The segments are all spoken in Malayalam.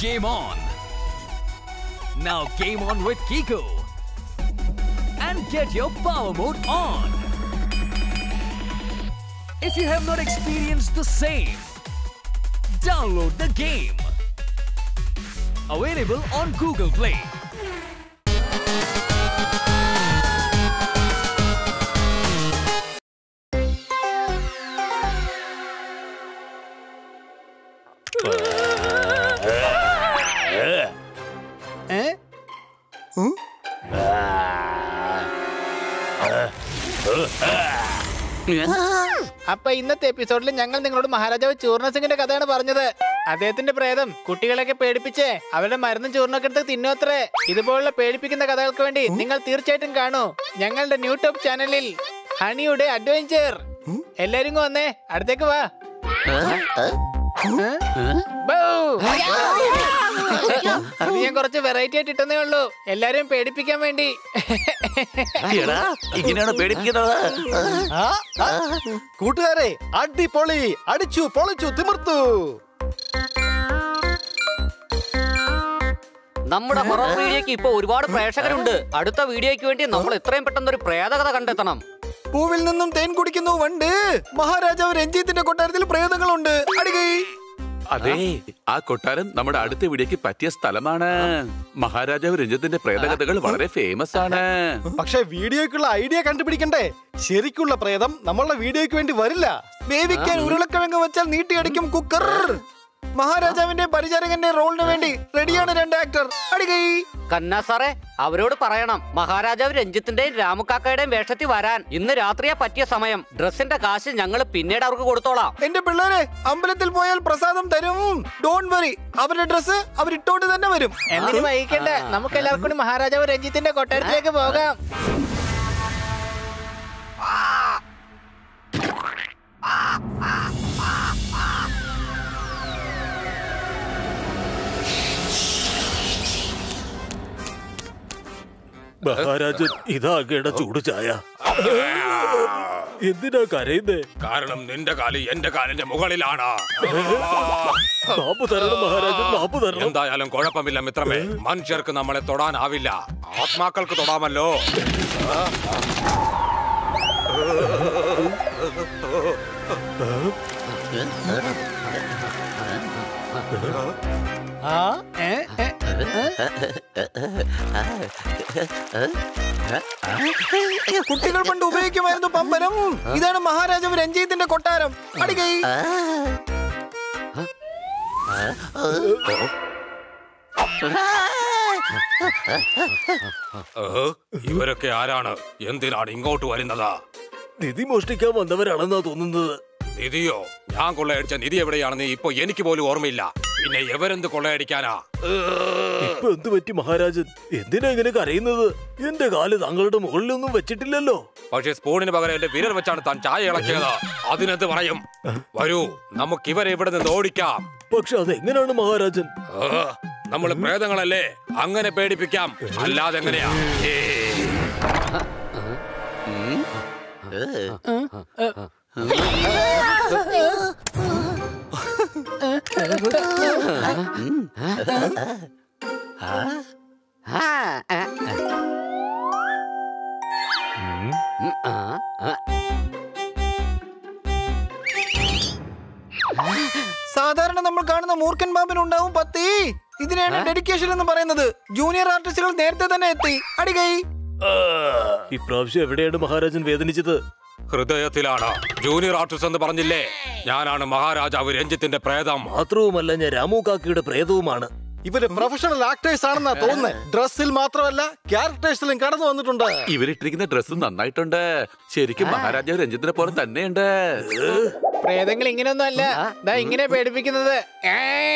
game on. Now game on with Kiko. And get your power mode on. If you have not experienced the same, download the game. Available on Google Play. ഏ ഉം? അപ്പൊ ഇന്നത്തെ എപ്പിസോഡിൽ ഞങ്ങൾ നിങ്ങളോട് മഹാരാജാവ് ചൂർണ സിംഗിന്റെ കഥയാണ് പറഞ്ഞത് അദ്ദേഹത്തിന്റെ പ്രേതം കുട്ടികളെയൊക്കെ പേടിപ്പിച്ച് അവരുടെ മരുന്നും ചൂർണൊക്കെ എടുത്ത് തിന്നോത്രേ ഇതുപോലുള്ള പേടിപ്പിക്കുന്ന കഥകൾക്ക് വേണ്ടി നിങ്ങൾ തീർച്ചയായിട്ടും കാണൂ ഞങ്ങളുടെ ന്യൂട്യൂബ് ചാനലിൽ ഹണിയുടെ അഡ്വഞ്ചർ എല്ലാരും ഇങ്ങ് വന്നേ അടുത്തേക്ക് വാ ബൗ. ഇത് ഞാൻ കുറച്ച് വെറൈറ്റി ആയിട്ട് ഇട്ടെന്നേ ഉള്ളൂ എല്ലാരെയും പേടിപ്പിക്കാൻ വേണ്ടി എടാ ഇങ്ങനെയാണ് പേടിപ്പിക്കുന്നത് ആ, ആ. കൂട്ടുകാരെ അടിപൊളി അടിച്ചു പൊളിച്ചു തിമിർത്തു നമ്മുടെ ഹൊറർ വീഡിയോക്ക് ഇപ്പൊ ഒരുപാട് പ്രേക്ഷകരുണ്ട് അടുത്ത വീഡിയോയ്ക്ക് വേണ്ടി നമ്മൾ എത്രയും പെട്ടെന്ന് ഒരു പ്രേതകഥ കണ്ടെത്തണം പൂവിൽ നിന്നും തേൻ കുടിക്കുന്നു വണ്ട് മഹാരാജാവ് രഞ്ജിത്തിന്റെ കൊട്ടാരത്തിൽ പ്രേതങ്ങളുണ്ട് അടികൈ അതെ ആ കൊട്ടാരം നമ്മുടെ അടുത്ത വീടിലേക്ക് പറ്റിയ സ്ഥലമാണ് മഹാരാജാവ് രഞ്ജിത്തിന്റെ പ്രേതകഥകൾ വളരെ ഫേമസ് ആണ് പക്ഷെ വീഡിയോക്കുള്ള ഐഡിയ കണ്ടുപിടിക്കണ്ടേ ശരിക്കുള്ള പ്രേതം നമ്മളുടെ വീഡിയോക്ക് വേണ്ടി വരില്ല വേവിക്കാൻ ഉരുളക്കിഴങ്ങ് വെച്ചാൽ നീട്ടിയടിക്കും കുക്കർ മഹാരാജാവിന്റെ പരിചാരകന്റെ റോളിന് വേണ്ടി റെഡിയാണ് രണ്ട് ആക്ടർ അടികൈ കന്നാ സാറേ അവരോട് പറയണം മഹാരാജാവ് രഞ്ജിത്തിന്റെയും രാമുക്കാക്കയുടെയും വേഷത്തിൽ വരാൻ ഇന്ന് രാത്രിയാ പറ്റിയ സമയം ഡ്രസ്സിന്റെ കാശ് ഞങ്ങൾ പിന്നീട് അവർക്ക് കൊടുത്തോളാം എന്റെ പിള്ളേരെ അമ്പലത്തിൽ പോയാൽ പ്രസാദം തരും ഡോൺ വറി അവരുടെ ഡ്രസ് അവരിട്ടോണ്ട് തന്നെ വരും എന്തിനു വൈകിക്കണ്ട നമുക്ക് എല്ലാവർക്കും കൂടി മഹാരാജാവ് രഞ്ജിത്തിന്റെ കൊട്ടാരത്തിലേക്ക് പോകാം മഹാരാജൻ ഇതാകേട ചൂട് ചായ എന്തിനാ കരയുന്നേ കാരണം നിന്റെ കാല് എന്റെ കാലിന്റെ മുകളിലാണ് മാപ്പ് തരണം മഹാരാജൻ മാപ്പ് തരണം എന്തായാലും കുഴപ്പമില്ല മിത്രമേ മനുഷ്യർക്ക് നമ്മളെ തൊടാനാവില്ല ആത്മാക്കൾക്ക് തൊടാമല്ലോ ആ ഏ, ഏ, കുട്ടികൾ പണ്ട് ഉപയോഗിക്കുമായിരുന്നു പമ്പരം ഇതാണ് മഹാരാജാവ് രഞ്ജിത്തിന്റെ കൊട്ടാരം അടികൈ ഏഹ്, ഇവരൊക്കെ ആരാണ് എന്തിനാണ് ഇങ്ങോട്ട് വരുന്നത് നിധി മോഷ്ടിക്കാൻ വന്നവരാണെന്നാ തോന്നുന്നത് നിധിയോ ഞാൻ കൊള്ളയടിച്ച നിധി എവിടെയാണെന്ന് ഇപ്പൊ എനിക്ക് പോലും ഓർമ്മയില്ല പിന്നെ എവരെന്ത് കൊള്ളയടിക്കാനാ ഇപ്പൊ എന്ത് പറ്റി മഹാരാജൻ എന്തിനാ ഇങ്ങനെ കരയുന്നത് എന്റെ കാല് താങ്കളുടെ മുകളിലൊന്നും വെച്ചിട്ടില്ലല്ലോ പക്ഷേ സ്പൂണിന് പകരം എന്റെ വിരൽ വെച്ചാണ് താൻ ചായ ഇളക്കിയത് അതിനെന്ത് പറയും വരൂ നമുക്ക് ഇവരെ ഇവിടെ നിന്ന് ഓടിക്കാം പക്ഷെ അതെങ്ങനെയാണ് മഹാരാജൻ ഏഹ്, നമ്മള് പ്രേതങ്ങളല്ലേ അങ്ങനെ പേടിപ്പിക്കാം അല്ലാതെ എങ്ങനെയാ ഏയ്. ആ, ആ, ആ. ഉം, ആ, ആ. സാധാരണ നമ്മൾ കാണുന്ന മൂർഖൻ പാമ്പിന് ഉണ്ടാവും പത്തി ഇതിനാണ് ഡെഡിക്കേഷൻ എന്ന് പറയുന്നത് ജൂനിയർ ആർട്ടിസ്റ്റുകൾ നേരത്തെ തന്നെ എത്തി അടികൈ ഇപ്രാവശ്യം എവിടെയാണ് മഹാരാജൻ വേദനിച്ചത് ഹൃദയത്തിലാണ് ജൂനിയർ ആർട്ടിസ്റ്റ് എന്ന് പറഞ്ഞില്ലേ ഞാനാണ് മഹാരാജാവ് രഞ്ജിത്തിന്റെ പ്രേതം മാത്രവുമല്ല ഞാൻ രാമു കാക്കിയുടെ പ്രേതവുമാണ് ഇവര് പ്രൊഫഷണൽ ആക്ടേഴ്സ് ആണെന്നാ തോന്നുന്നത് ഡ്രസ്സിൽ മാത്രമല്ല ക്യാരക്ടേഴ്സിലും കടന്നു വന്നിട്ടുണ്ട് ഇവരിട്ടിരിക്കുന്ന ഡ്രസ്സ് നന്നായിട്ടുണ്ട് ശരിക്കും മഹാരാജാവ് രഞ്ജിത്തിനെ പോലെ തന്നെയുണ്ട് പ്രേതങ്ങൾ ഇങ്ങനെയൊന്നും അല്ല ദാ ഇങ്ങനെ പേടിപ്പിക്കുന്നത് ഏ.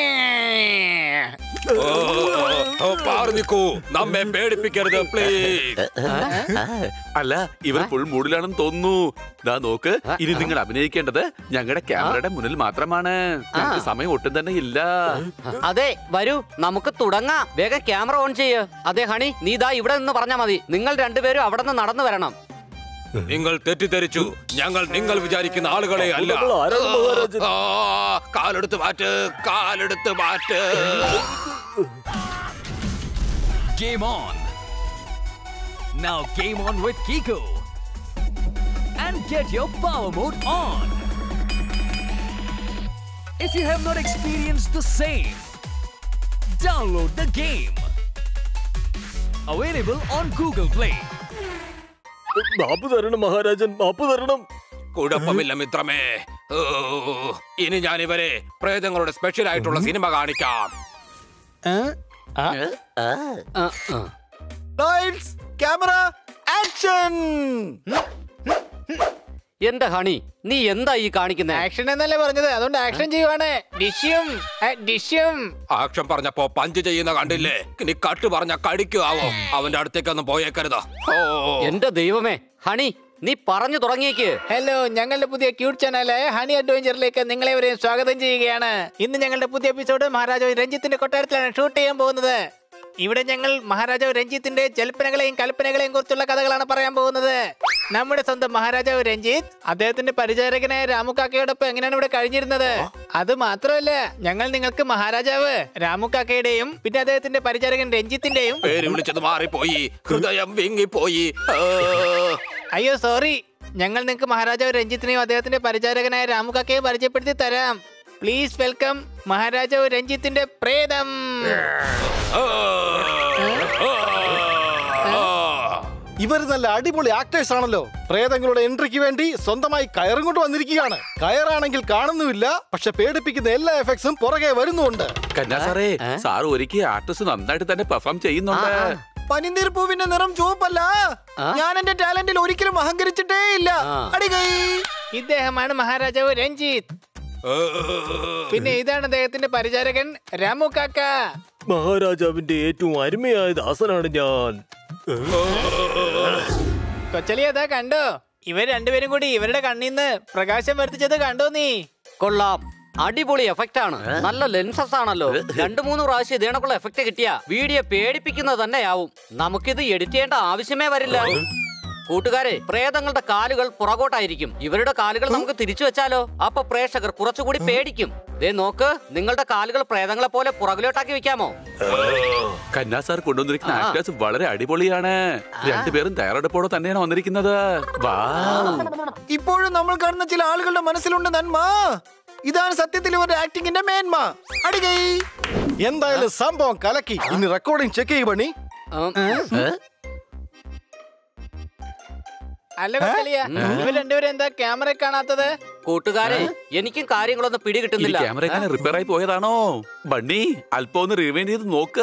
ഓ, ഓ, മാറി നിൽക്കൂ നമ്മെ പേടിപ്പിക്കരുത് പ്ലീസ് അല്ല ഇവർ ഫുൾ മൂഡിലാണെന്ന് തോന്നുന്നു ദാ നോക്ക് ഇനി നിങ്ങൾ അഭിനയിക്കേണ്ടത് ഞങ്ങളുടെ ക്യാമറയുടെ മുന്നിൽ മാത്രമാണ് ഞങ്ങൾക്ക് സമയം ഒട്ടും തന്നെ ഇല്ല അതെ വരൂ നമുക്ക് തുടങ്ങാം വേഗം ക്യാമറ ഓൺ ചെയ്യ് അതെ ഹണി നീ ദാ ഇവിടെ നിന്ന് പറഞ്ഞാ മതി നിങ്ങൾ രണ്ടുപേരും അവിടെ നിന്ന് നടന്നു വരണം നിങ്ങൾ തെറ്റിദ്ധരിച്ചു ഞങ്ങൾ നിങ്ങൾ വിചാരിക്കുന്ന ആളുകളെ അല്ല നമ്മൾ ആരാണ് മഹാരാജൻ ആ, കാലെടുത്ത് മാറ്റ് കാലെടുത്ത് മാറ്റ് Game on. Now game on with Kiko. And get your power mode on. If you have not experienced the same, download the game. Available on Google Play. മാപ്പ് തരണം മഹാരാജൻ മാപ്പ് തരണം കുഴപ്പമില്ല മിത്രമേ ഓ, ഇനി ഞാൻ ഇവരെ പ്രേതങ്ങളുടെ സ്പെഷ്യൽ ആയിട്ടുള്ള സിനിമ കാണിക്കാം ലൈറ്റ്സ് ക്യാമറ ആക്ഷൻ എന്റെ ഹണി നീ എന്താ ഈ കാണിക്കുന്നേ ആക്ഷൻ എന്നല്ലേ പറഞ്ഞത് അതുകൊണ്ട് ആക്ഷൻ ചെയ്യുവാണ് ഡിഷ്യും ഏ, ഡിഷ്യും ആക്ഷൻ പറഞ്ഞപ്പോ പഞ്ച് ചെയ്യുന്ന കണ്ടില്ലേ നീ കട്ട് പറഞ്ഞ കടിക്കുവോ അവന്റെ അടുത്തേക്കൊന്നും പോയേക്കരുത് ഓ എന്റെ ദൈവമേ ഹണി നീ പറഞ്ഞു തുടങ്ങിയേക്ക് ഹലോ ഞങ്ങളുടെ പുതിയ ക്യൂട്ട് ചാനലായ ഹണി അഡ്വഞ്ചറിലേക്ക് നിങ്ങളെവരെയും സ്വാഗതം ചെയ്യുകയാണ് ഇന്ന് ഞങ്ങളുടെ പുതിയ എപ്പിസോഡ് മഹാരാജാവ് രഞ്ജിത്തിന്റെ കൊട്ടാരത്തിലാണ് ഷൂട്ട് ചെയ്യാൻ പോകുന്നത് ഇവിടെ ഞങ്ങൾ മഹാരാജാവ് രഞ്ജിത്തിന്റെ ജൽപ്പനകളെയും കൽപ്പനകളെയും കുറിച്ചുള്ള കഥകളാണ് പറയാൻ പോകുന്നത് നമ്മുടെ സ്വന്തം മഹാരാജാവ് രഞ്ജിത്ത് അദ്ദേഹത്തിന്റെ പരിചാരകനായ രാമുക്കാക്കയോടൊപ്പം എങ്ങനെയാണ് ഇവിടെ കഴിഞ്ഞിരുന്നത് അത് മാത്രമല്ല ഞങ്ങൾ നിങ്ങൾക്ക് മഹാരാജാവ് രാമുക്കാക്കയുടെയും പിന്നെ അദ്ദേഹത്തിന്റെ പരിചാരകൻ രഞ്ജിത്തിന്റെയും പേര് വിളിച്ചത് മാറിപ്പോയി ഹൃദയം വിങ്ങിപ്പോയി ഓ. അയ്യോ സോറി ഞങ്ങൾ നിങ്ങൾക്ക് മഹാരാജാവ് രഞ്ജിത്തിനെയും അദ്ദേഹത്തിന്റെ പരിചാരകനായ രാമുകാക്കയും പരിചയപ്പെടുത്തി തരാം പ്ലീസ് വെൽക്കം മഹാരാജാവ് രഞ്ജിത്തിന്റെ പ്രേതം ഓ. ഓ. ഇവർ നല്ല അടിപൊളി ആക്ടേഴ്സ് ആണല്ലോ പ്രേതങ്ങളുടെ എൻട്രിക്ക് വേണ്ടി സ്വന്തമായി കയറും കൊണ്ട് വന്നിരിക്കുകയാണ് കയറാണെങ്കിൽ കാണുന്നുമില്ല പക്ഷെ പേടിപ്പിക്കുന്ന എല്ലാ എഫക്ട്സും പുറകെ വരുന്നുണ്ട് കന്നാ സാറേ സാർ ഒരുക്കിയ ആർട്ടിസ്റ്റ് നന്നായിട്ട് തന്നെ പെർഫോം ചെയ്യുന്നുണ്ട് പനിനീർ പൂവിന്റെ നിറം ചുവപ്പല്ല ഞാൻ എന്റെ ടാലന്റിൽ ഒരിക്കലും അഹങ്കരിച്ചിട്ടേ ഇല്ല അടികൈ ഇദ്ദേഹമാണ് മഹാരാജാവ് രഞ്ജിത്ത് പിന്നെ ഇതാണ് അദ്ദേഹത്തിന്റെ പരിചാരകൻ രാമു കാക്ക മഹാരാജാവിന്റെ ഏറ്റവും അരുമയായ ദാസനാണ് ഞാൻ കൊച്ചലി അതാ കണ്ടോ ഇവർ രണ്ടുപേരും കൂടി ഇവരുടെ കണ്ണീന്ന് പ്രകാശം വർദ്ധിച്ചത് കണ്ടോ നീ കൊള്ളാം അടിപൊളി എഫക്റ്റ് ആണ് നല്ല ലെൻസസ് ആണല്ലോ രണ്ടു മൂന്ന് പ്രാവശ്യം ഇതേണക്കുള്ള എഫക്റ്റ് കിട്ടിയ വീഡിയോ പേടിപ്പിക്കുന്നത് തന്നെയാവും നമുക്കിത് എഡിറ്റ് ചെയ്യേണ്ട ആവശ്യമേ വരില്ല കൂട്ടുകാരെ പ്രേതങ്ങളുടെ കാലുകൾ പുറകോട്ടായിരിക്കും ഇവരുടെ കാലുകൾ നമുക്ക് തിരിച്ചു വെച്ചാലോ അപ്പൊ പ്രേക്ഷകർ കുറച്ചുകൂടി പേടിക്കും ദേ നോക്ക് നിങ്ങളുടെ കാലുകൾ പ്രേതങ്ങളെ പോലെ പുറകിലോട്ടാക്കി വെക്കാമോ കന്നാ സാർ കൊണ്ടുവന്നിരിക്കുന്ന ആക്ടേഴ്സ് വളരെ അടിപൊളിയാണ് രണ്ടുപേരും തയ്യാറെടുപ്പോടെ തന്നെയാണ് വന്നിരിക്കുന്നത് വാ ഇപ്പോഴും നമ്മൾ കാണുന്ന ചില ആളുകളുടെ മനസ്സിലുണ്ട് നന്മ ഇതാണ് സത്യത്തിൽ ഇവരുടെ ആക്ടിങ്ങിന്റെ മേന്മ അടികൈ എന്തായാലും സംഭവം കലക്കി ഇനി റെക്കോർഡിംഗ് ചെക്ക് ചെയ്യ പണി ഉം. അല്ല കൊച്ചലിയ ഇവർ രണ്ടുപേരും എന്താ ക്യാമറ കാണാത്തത് കൂട്ടുകാരെ എനിക്കും കാര്യങ്ങളൊന്നും ഈ പിടികിട്ടുന്നില്ല ക്യാമറ എങ്ങനെ റിപ്പയർ ആയി പോയതാണോ ബണ്ണി അല്പം ഒന്ന് റിവൈൻഡ് ചെയ്ത് നോക്ക്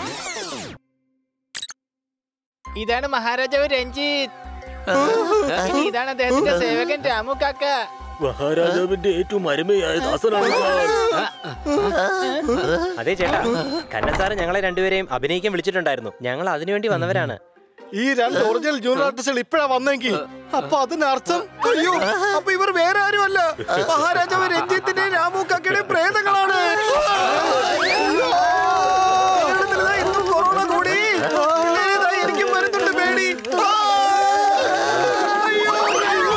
ഇതാണ് മഹാരാജാവ് രഞ്ജിത്ത് പിന്നെ ഇതാണ് അദ്ദേഹത്തിന്റെ സേവകൻ രാമു കാക്ക മഹാരാജാവിന്റെ ഏറ്റവും അരുമയായ ദാസനാണ് ഞാൻ അതെ ചേട്ടാ കന്ന സാറ് ഞങ്ങളെ രണ്ടുപേരെയും അഭിനയിക്കാൻ വിളിച്ചിട്ടുണ്ടായിരുന്നു ഞങ്ങൾ അതിനുവേണ്ടി വന്നവരാണ് ഈ രണ്ട് ഒറിജിനൽ ജൂനിയർ ആർട്ടിസ്റ്റുകൾ ഇപ്പഴാ വന്നെങ്കിൽ അപ്പൊ അതിനർത്ഥം അയ്യോ അപ്പൊ ഇവർ വേറെ ആരുമല്ല മഹാരാജാവ് രഞ്ജിത്തിന്റെ രാമു കക്കയുടെ പ്രേതങ്ങളാണ് കേരളത്തിലിതാ ഇന്നും കൊറോണ കൂടി ഇതാ എനിക്കും വരുന്നുണ്ട് പേടി ആ! അയ്യോ, അയ്യോ.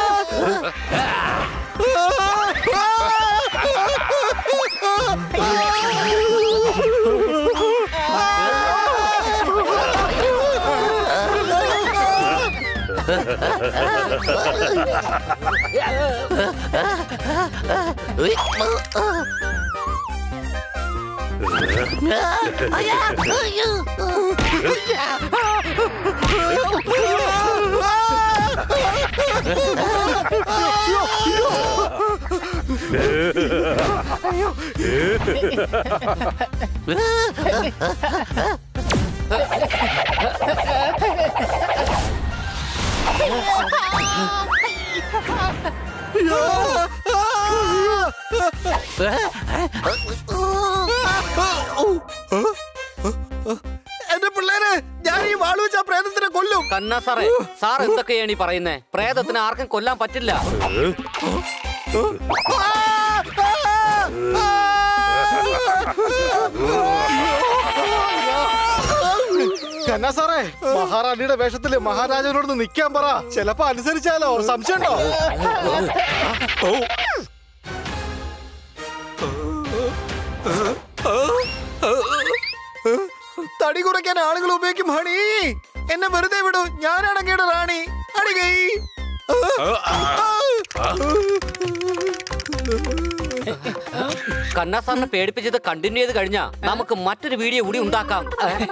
എന്റെ പിള്ളേര് ഞാൻ ഈ വാള് വെച്ച പ്രേതത്തിനെ കൊല്ലും കന്ന സാറേ സാർ എന്തൊക്കെയാണ് ഈ പറയുന്നേ പ്രേതത്തിന് ആർക്കും കൊല്ലാൻ പറ്റില്ല കന്നാ സാറേ മഹാറാണിയുടെ വേഷത്തില് മഹാരാജാവിനോട് നിൽക്കാൻ പറ ചിലപ്പോ അനുസരിച്ചാലോ സംശയമുണ്ടോ ഓ. തടി കുറയ്ക്കാൻ ആളുകൾ ഉപയോഗിക്കും ഹണി എന്നെ വെറുതെ വിടൂ ഞാനാണ് അങ്ങയുടെ റാണി അടികൈ കന്നാസാറിനെ പേടിപ്പിച്ചത് കണ്ടിന്യൂ ചെയ്ത് കഴിഞ്ഞാ നമുക്ക് മറ്റൊരു വീഡിയോ കൂടി ഉണ്ടാക്കാം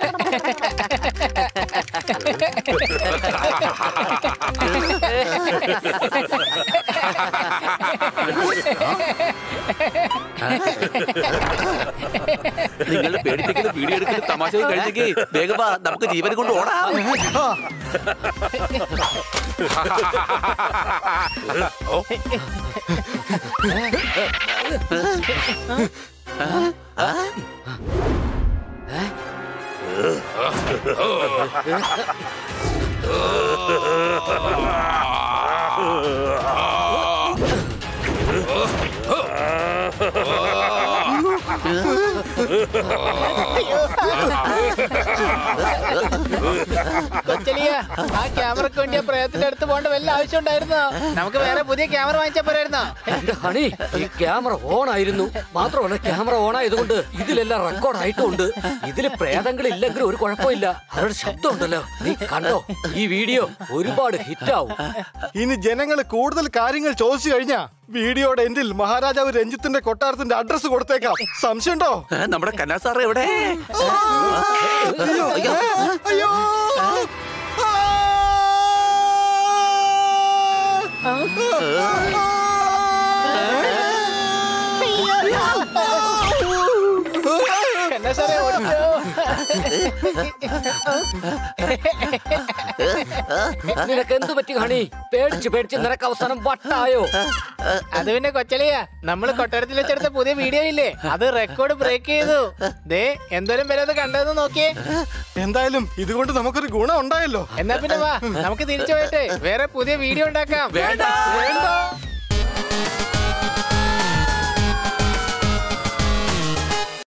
നിങ്ങളുടെ പേടിപ്പിക്കുന്ന വീഡിയോ എടുക്കുന്ന തമാശ കഴിഞ്ഞെങ്കിൽ വേഗം വാ, നമുക്ക് ജീവൻ കൊണ്ട് ഓടാം കൊച്ചലിയ ആ ക്യാമറക്ക് വേണ്ടി ആ പ്രേതത്തിന്റെ അടുത്ത് പോകേണ്ട വല്ല ആവശ്യം ഉണ്ടായിരുന്നോ നമുക്ക് വേറെ പുതിയ ക്യാമറ വാങ്ങിച്ചാ പോരായിരുന്നോ എന്റെ ഹണി ഈ ക്യാമറ ഓൺ ആയിരുന്നു മാത്രമല്ല ക്യാമറ ഓൺ ആയതുകൊണ്ട് ഇതിലെല്ലാം റെക്കോർഡ് ആയിട്ടുണ്ട് ഇതിൽ പ്രേതങ്ങൾ ഇല്ലെങ്കിൽ ഒരു കുഴപ്പമില്ല അവരുടെ ശബ്ദം ഉണ്ടല്ലോ നീ കണ്ടോ ഈ വീഡിയോ ഒരുപാട് ഹിറ്റ് ആവും ഇനി ജനങ്ങൾ കൂടുതൽ കാര്യങ്ങൾ ചോദിച്ചു കഴിഞ്ഞാ വീഡിയോയുടെ എൻഡിൽ മഹാരാജാവ് രഞ്ജിത്തിന്റെ കൊട്ടാരത്തിന്റെ അഡ്രസ് കൊടുത്തേക്കാം സംശയമുണ്ടോ ഏ, നമ്മുടെ കന്നാസാറ് എവിടെ അയ്യോ എന്നാ സാറേ ഓടിച്ചോ നിനക്ക് എന്ത് പറ്റി ഹണി പേടിച്ച് പേടിച്ച് നിനക്ക് അവസാനം വട്ടായോ അത് പിന്നെ കൊച്ചലിയ നമ്മള് കൊട്ടാരത്തിൽ വെച്ചെടുത്ത പുതിയ വീഡിയോ ഇല്ലേ അത് റെക്കോർഡ് ബ്രേക്ക് ചെയ്തു ദേ എന്തോരം പേര് അത് കണ്ടതെന്ന് നോക്കിയേ എന്തായാലും ഇതുകൊണ്ട് നമുക്കൊരു ഗുണം ഉണ്ടായല്ലോ എന്നാ പിന്നെ വാ നമുക്ക് തിരിച്ചു പോയിട്ട് വേറെ പുതിയ വീഡിയോ ഉണ്ടാക്കാം വേണ്ട. വേണ്ട